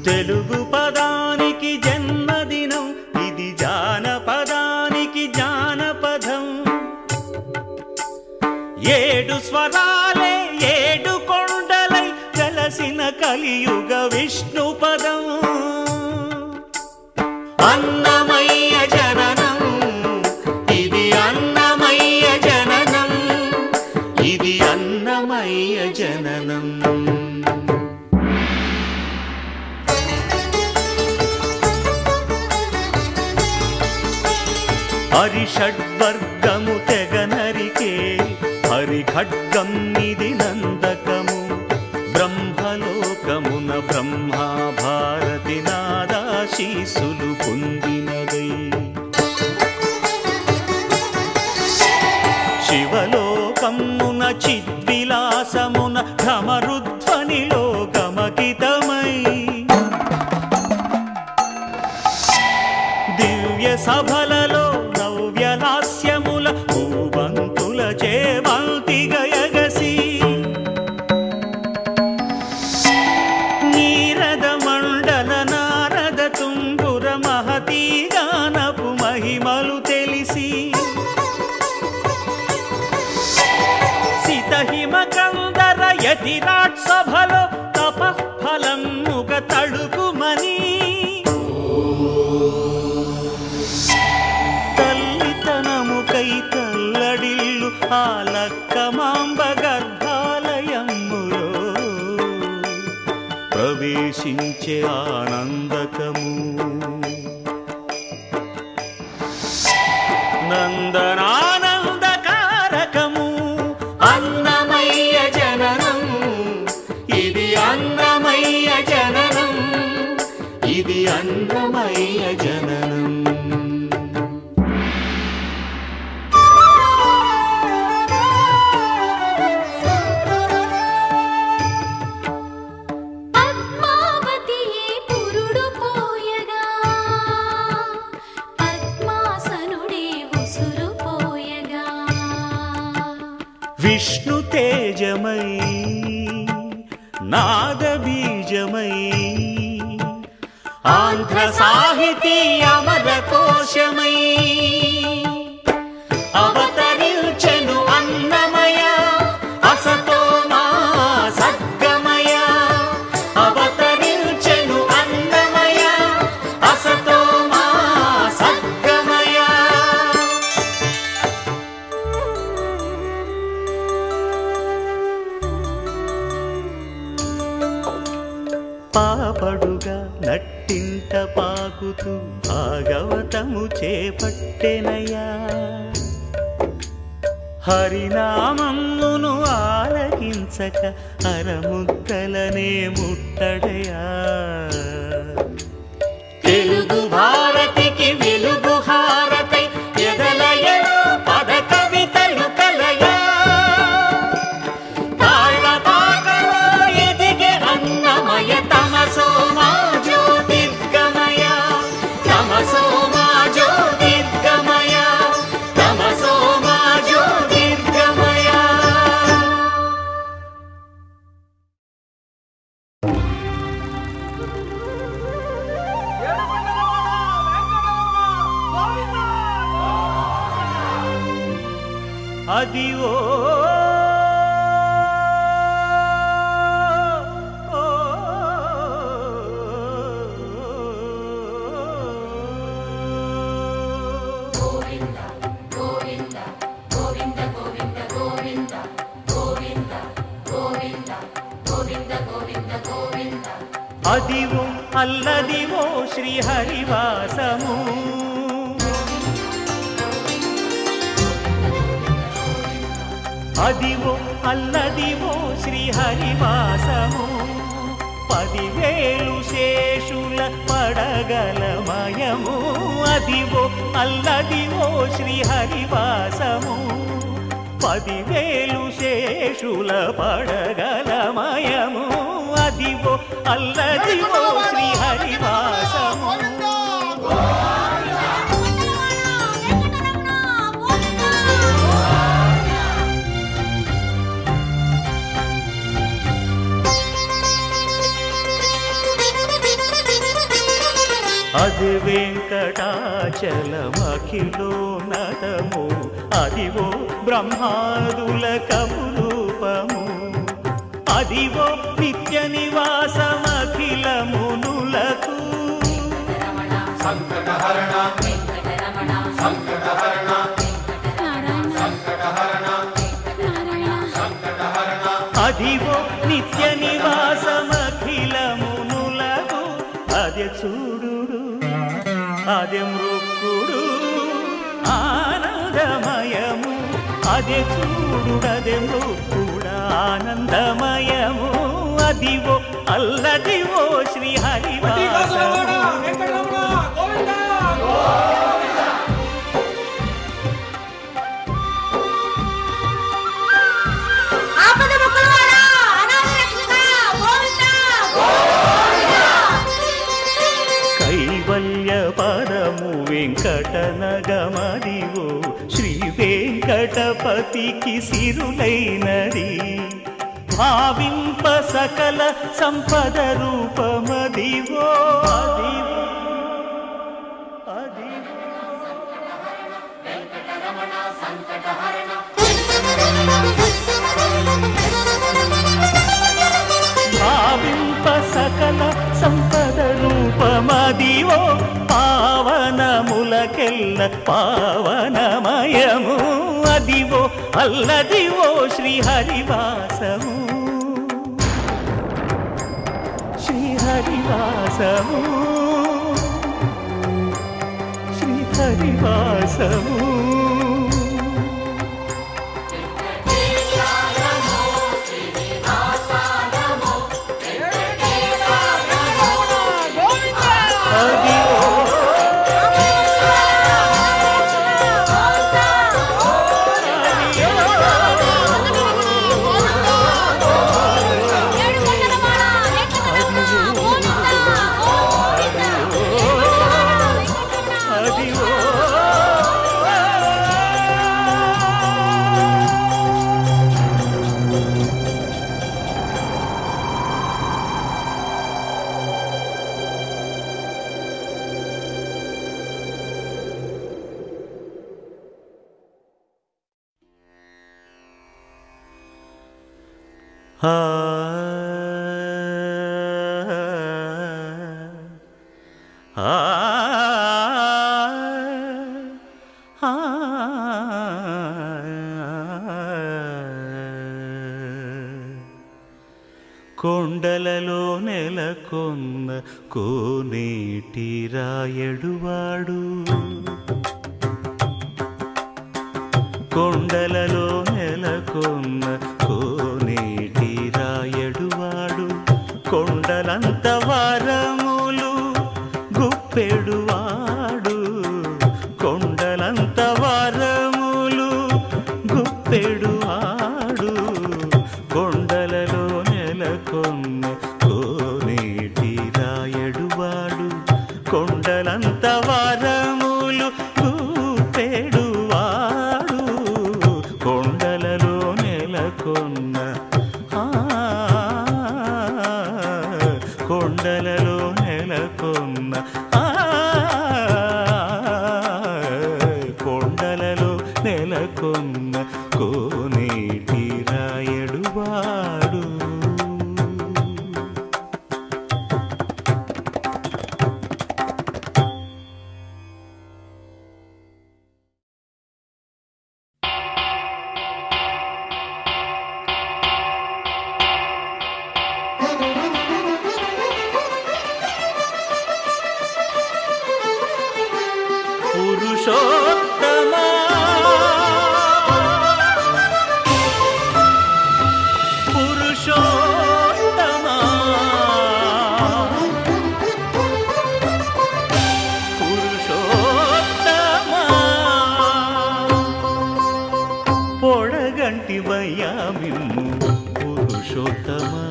తెలుగు పదానికి జన్మదినం ఇది జానపదానికి జానపదం ఏడు స్వరాలే ఏడు కొండలై కలసిన కలియుగ విష్ణు పదం అన్నమయ్య జననం ఇది అన్నమయ్య జననం ఇది అన్నమయ్య జననం హరిషడ్వర్గము తెగనరికే హరిఖడ్గం ఇది నందకము బ్రహ్మలోకమున బ్రహ్మా భారతి నాదాశీసులు పొందినదై శివలోకమున చిద్విలాసమున ఢమరుధ్వనిలో గమకితమై దివ్య సభలలో నవ్యలాస్యముల భూవంతుల చేమంతిగయగసి నీరద మండల నారద తుంగుర మహతీ గానపు మహిమలు తెలిసి సితహిమ కందర యతిరాట్ సభలో తపఫలం ముగ తడుకుమని తల్లితనముకై తల్లడిల్లు ఆ లక్కమాంబ గర్భాలయములో ప్రవేశించే ఆనందకము నందనానందకారకము అన్నమయ్య జననం ఇది అన్నమయ్య జననం ఇది అన్నమయ్య జననం పద్మావతియే పురుడు పోయగా పద్మాసనుడే ఉసురు పోయగా విష్ణు తేజమై నాద బీజమై ఆంధ్ర సాహితీ అమర కోశమై అవతరించెను అన్నమయ అసతో మా సద్గమయ అవతరించెను అన్నమయ అసతో మా సద్గమయ పాపడుగా నట్టింట పాకుతూ భాగవతము చేపట్టెనయ్యా హరినామమును ఆలకించక అరముద్దలనే ముట్టడయా తెలుగు భారతికి వెలుగు హారతై ఎదలయలో పద కవితలు కలయా తాళపాకలో ఎదిగే అన్నమయ తమసో మా జ్యోతిర్గమయ తమసో మా జ్యోతిర్గమయ తమసో మా జ్యోతిర్గమయ అది ఓ అదివో అల్లదివో శ్రీహరివాసము అదివో అల్లదివో శ్రీహరివాసము పదివేలు శేషుల పడగలమయము అదివో అల్లదివో శ్రీహరివాసము పదివేలు శేషుల పడగలమయము అదివో అల్లదివో శ్రీహరివాసము వెంకటరమణ వెంకటాచలమఖిలో నటము అదివో బ్రహ్మాదుల కపురూపము అదివో నిత్య నివాసమఖిలమునులకు అదివో నిత్య నివాసమఖిలమునులకు అదే చూడుడు అదే మృక్కుడు ఆనందమయము అదే చూడుడదే మృక్కుడ ఆనందమయము అదివో అల్లదివో శ్రీ హరివాసము ఆపద మొక్కలవాడా అనాథ రక్షక గోవిందా కైవల్య పరము వెంకటనగమదివో శ్రీ వెంకటపతికి సిరులైనది భావింప సకల సంపద రూపమదివో అదివో అదివో భావింప సకల సంపద రూపమదివో పావనములకెల్ల పావనమయము అదివో అల్లదివో శ్రీ హరివాసము శ్రీ హరివాసము శ్రీ హరివాసము అదివో అదివో ఆ ఆ ఆ కొండలలో నెలకొన్న కోనేటి రాయడువాడు కొండలలో నెలకొన్న కోనేటి రాయడువాడు కొండలంత వారములు గుప్పెడువాడు కొండలంత వారములు గుప్పెడువాడు కొండలలో నెలకొన్న కోనేటి రాయడువాడు కొండలంత వారములు గుప్పెడువాడు కొండలలో నెలకొన్న ఆ, కొండలలో నెలకొన్న ఆ, కొండలలో నెలకొన్న కోనేటి రాయడువాడు పురుషోత్తమా పురుషోత్తమా పురుషోత్తమా పొడగంటి వయ్యామిమ్ము పురుషోత్తమా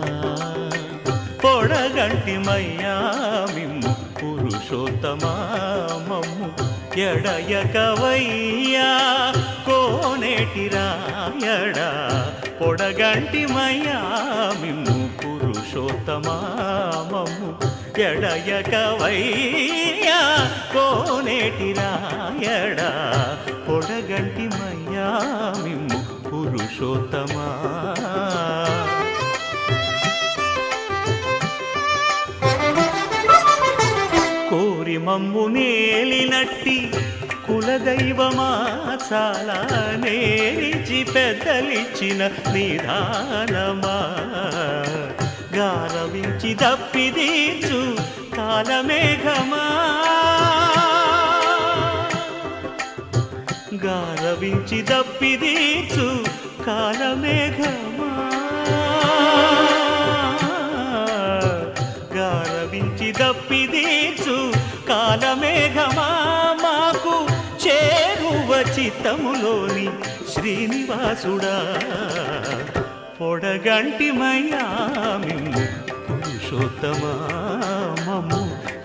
పొడగంటి మయ్యామిమ్ము పురుషోత్తమా మమ్ము ఎడయకవయ్యా కోనేటి రాయడా పొడగంటి మయ్యామిమ్ము పురుషోత్తమా మమ్ము ఎడయకవయ్యా కోనేటి రాయడా పొడగంటి మయ్యా మిమ్ము పురుషోత్తమా కోరి మమ్ము నేలినట్టి కులదైవమా చాలా నేరిచి పెద్దలిచ్చిన నిదానమా గారవించి దప్పిదీచు కాలమేఘమా గారవించి దప్పిదీచు కాలమేఘమా గారవించి దప్పిదీచు కాలమేఘమా మాకు చేరువ చిత్తములోని శ్రీనివాసుడా పొడగంటి మయామిము పురుషోత్తమా మమ్ము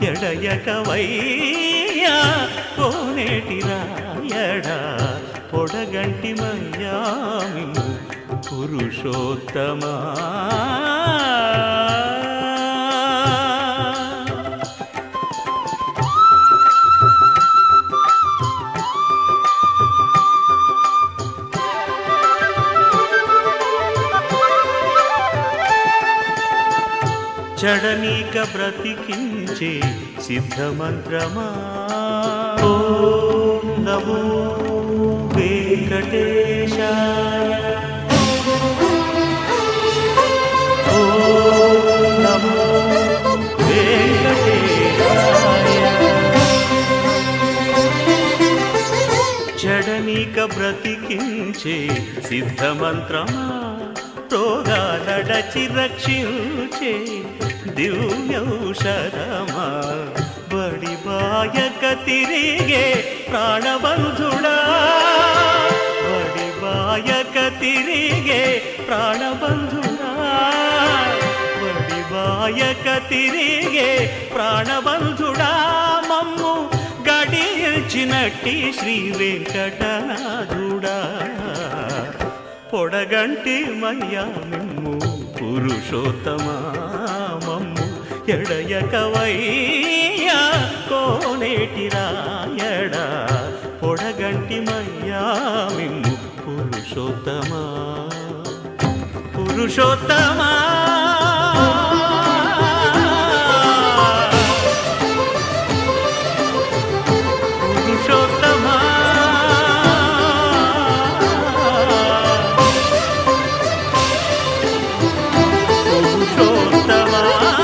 ఎడయకవయ్యా కోనేటి రాయడా పొడగంటి మయామిము పురుషోత్తమా చడనీక బ్రతికించే సిద్ధమంత్రమా ఓం నమో వెంకటేశాయ ఓం నమో వెంకటేశాయ జడనీక బ్రతికించే సిద్ధమంత్రమా రోగాలడచి రక్షించే దివ్యౌషధమా బడి బాయక తిరిగే ప్రాణబంధుడా బడి బాయక తిరిగే ప్రాణబంధుడా బడి బాయక తిరిగే ప్రాణబంధుడా మమ్ము గడిచినట్టి శ్రీ వెంకటనాథుడా పొడగంటి మయ్యా మిమ్ము పురుషోత్తమా మమ్ము ఎడయకవయ్యా కోనేటి రాయడా పొడగంటి మయ్యా మిమ్ము పురుషోత్తమా పురుషోత్తమా పురుషోత్తమా పురుషోత్తమా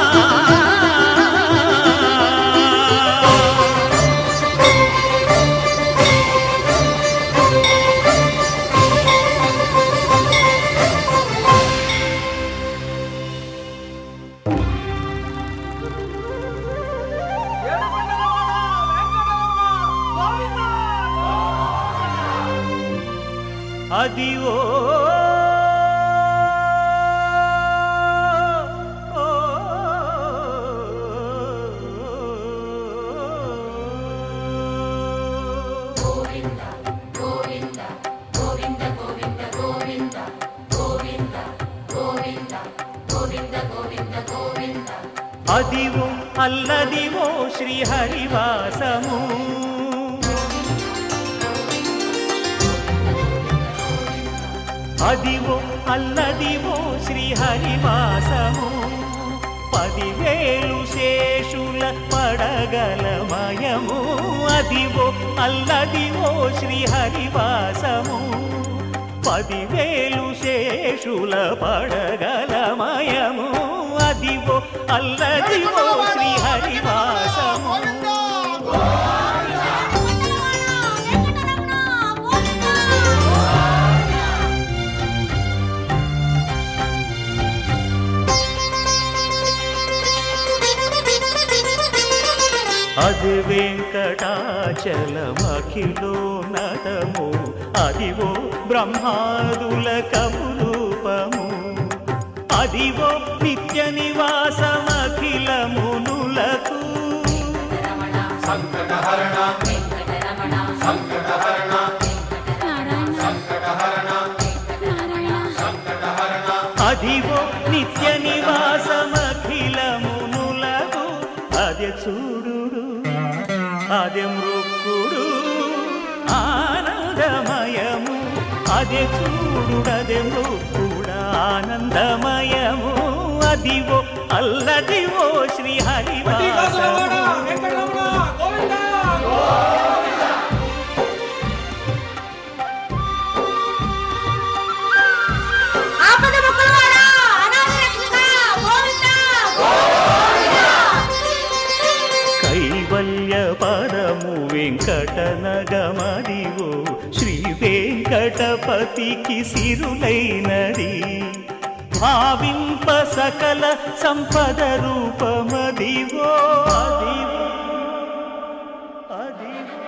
అది ఓ అదివో అల్లదివో శ్రీహరివాసము అదివో అల్లదివో శ్రీహరివాసము పదివేలు శేషుల పడగలమయము అదివో అల్లదివో శ్రీహరివాసము పదివేలు శేషుల పడగలమయము అదివో అల్లదివో శ్రీహరివాసము అది వెంకటాచలమఖిలో నటము అదివో బ్రహ్మాదుల కపురూపము అదివో నిత్య నివాసమఖిలమునులకు అదివో నిత్య నివాసమఖిలమునులకు అదే మృక్కుడు ఆనందమయము అదే చూడుడదే మృక్కుడు ఆనందమయము అదివో అల్లదివో శ్రీ పట్టికాసులవాడ, హరివాసము వెంకటరమణ, గోవింద! ఆపద మొక్కలవాడా అనాథ రక్షక గోవింద గోవింద కైవల్య పదము వెంకటనగమదివో శ్రీ వెంకటపతికి సిరులైనది భావింప సకల సంపద రూపమదివో అదివో అదివో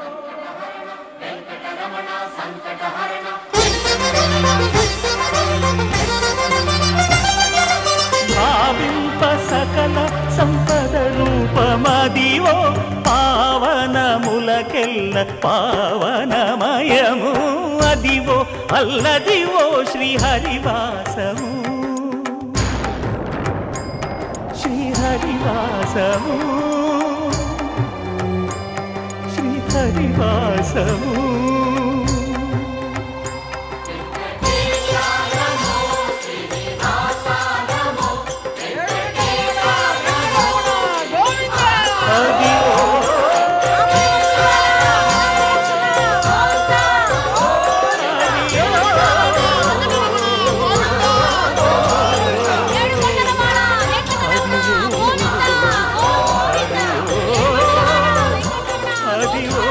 భావింప సకల సంపద రూపమదివో పావనములకెల్ల పావనమయము అదివో అల్లదివో శ్రీ హరివాసము శ్రీ హరివాసము శ్రీ హరివాసము అదివో అదివో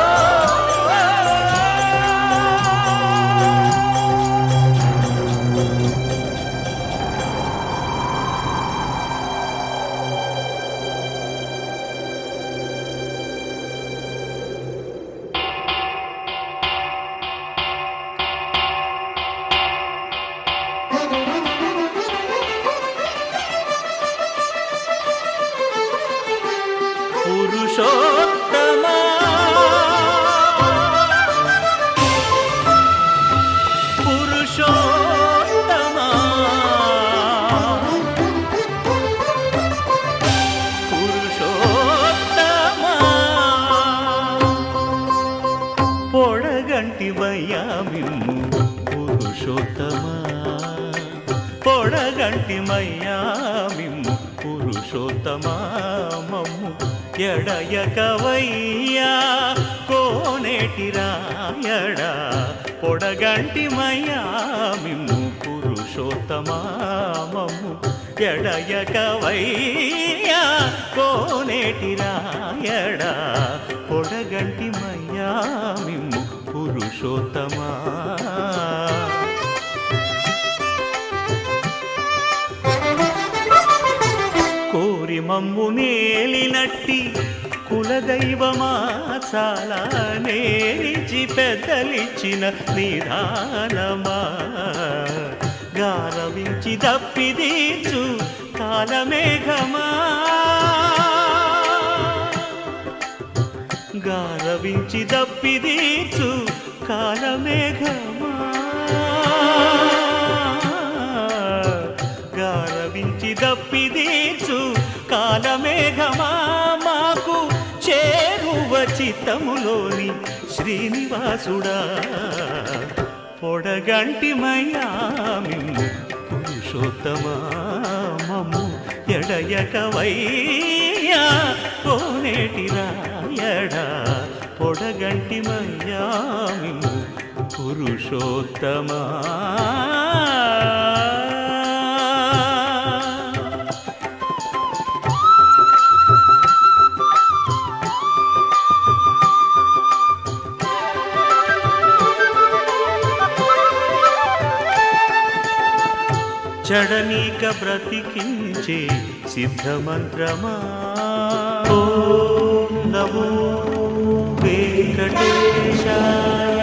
పురుషోత్తమా పురుషోత్తమా పురుషోత్తమా పొడగంటి మయ్యామిమ్ము పురుషోత్తమా పొడగంటి మయ్యామిమ్ము పురుషోత్తమా మమ్ము ఎడయకవయ్యా కోనేటి రాయడా పొడగంటి మయ్యామిమ్ము పురుషోత్తమా మమ్ము ఎడయకవయ్యా కోనేటి రాయడా పొడగంటి మయ్యామిమ్ము పురుషోత్తమా కోరి మమ్ము నేలినట్టి కులదైవమా చాలా నేరిచి పెద్దలిచ్చిన నిధానమా గారవించి దప్పిదీచు కాలమేఘమా గారవించి దప్పిదీచు కాలమేఘమా గారవించి దప్పిదీచు కాలమేఘమా మాకు చేరువ చిత్తములోని శ్రీనివాసుడా పొడగంటి మయామిము పురుషోత్తమా మమ్ము ఎడయకవయ్యా కోనేటి రాయడా పొడగంటి మయామిము పురుషోత్తమా చడనీక బ్రతికించే సిద్ధమంత్రమా ఓం నమో వెంకటేశాయ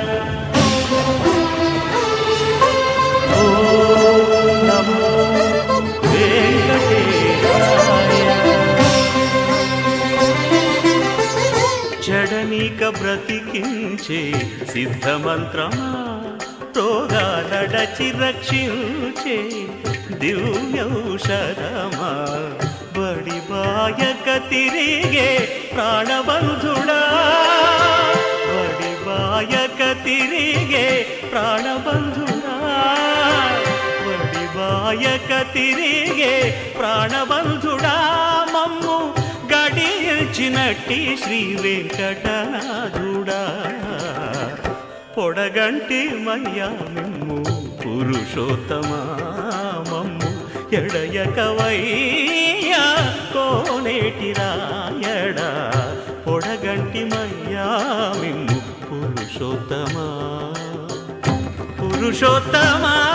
ఓం నమో వెంకటేశాయ జడనీక బ్రతికించే సిద్ధమంత్రమా రోగాలడచి రక్షించే దివ్యౌషధమా వడిబాయక తిరిగే ప్రాణబంధుడా వడిబాయక తిరిగే ప్రాణబంధుడా వడిబాయక తిరిగే ప్రాణబంధుడా మమ్ము గడిచినట్టి శ్రీ వెంకటనాథుడా పొడగంటి మయ్యా మిమ్ము పురుషోత్తమా మమ్ము ఎడయకవయ్యా కోనేటి రాయడా పొడగంటి మయ్యా మిమ్ము పురుషోత్తమా పురుషోత్తమా